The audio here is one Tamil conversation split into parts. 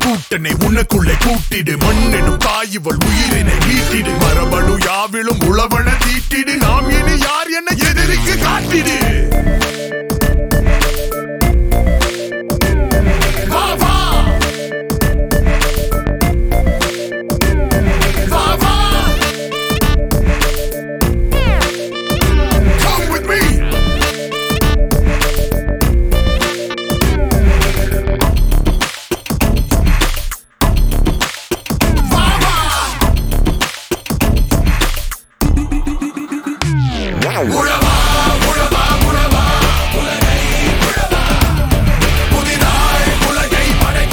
கூட்டனை உனக்குள்ளே கூட்டிடு மண்ணெனும் தாயிவள் உயிரினை மீட்டிடு மரபணு யாவிலும் உழவன தீட்டிடு நாம் இனி யார் என எதிரிக்கு காட்டிடு வா வா வா வா Come with me வா வா உழவா உழவா உழவா உலகை உழவா புதிதாய் உலகை படைக்க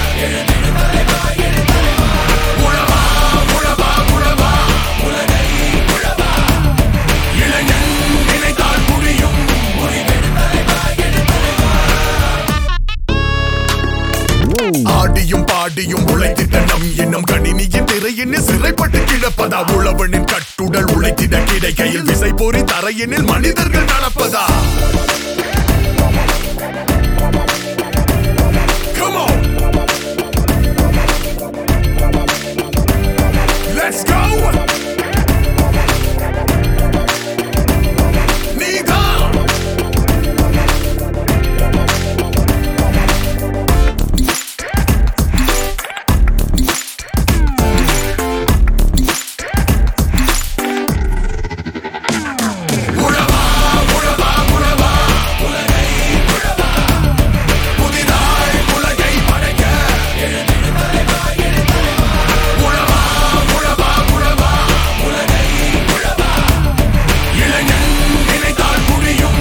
உழவா உழவா உழவா உலகை உழவா இளைஞன் நினைத்தால் முடியும் ஆடியும் பாடியும் உழைத்திட்ட நம் என்னும் கணினியின் திரையினில் சிறைப்பட்டு கிடப்பதா உழவனின் கட்டுடல் உழைத்திட கிடைக்கையில் விசை பொறி தரையினில் மனிதர்கள் நடப்பதா Come on. Let's go. நீதான் உழவா உழவா உழவா உலகை உழவா புதிதாய் உலகை படைக்க உழவா உழவா உழவா உலகை உழவா இளைஞன் நினைத்தால் முடியும்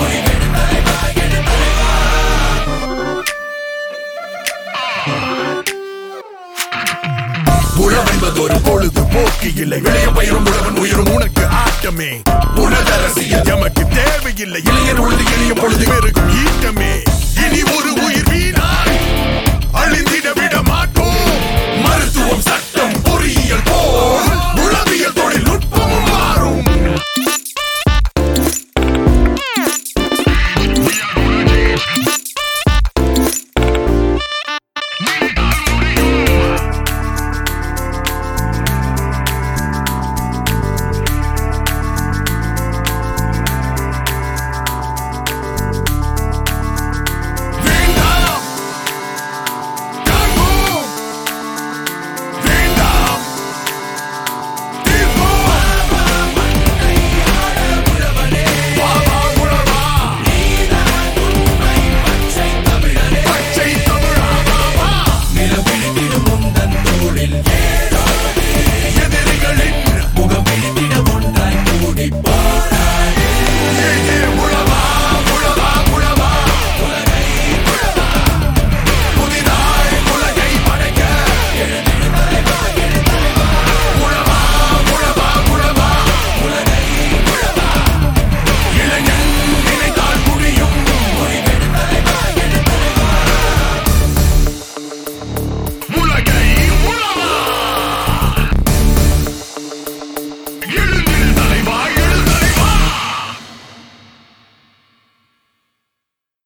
உழவென்பது ஒரு பொழுது போக்கு இல்லை இளைய பயிரும் உழவன் உயிரும் உனக்கு ஆட்டமே உலகரசியல் எமக்கு தேவையில்லை இளைஞர் உழுது எளிய பொழுது பெருகும் ஈட்டமே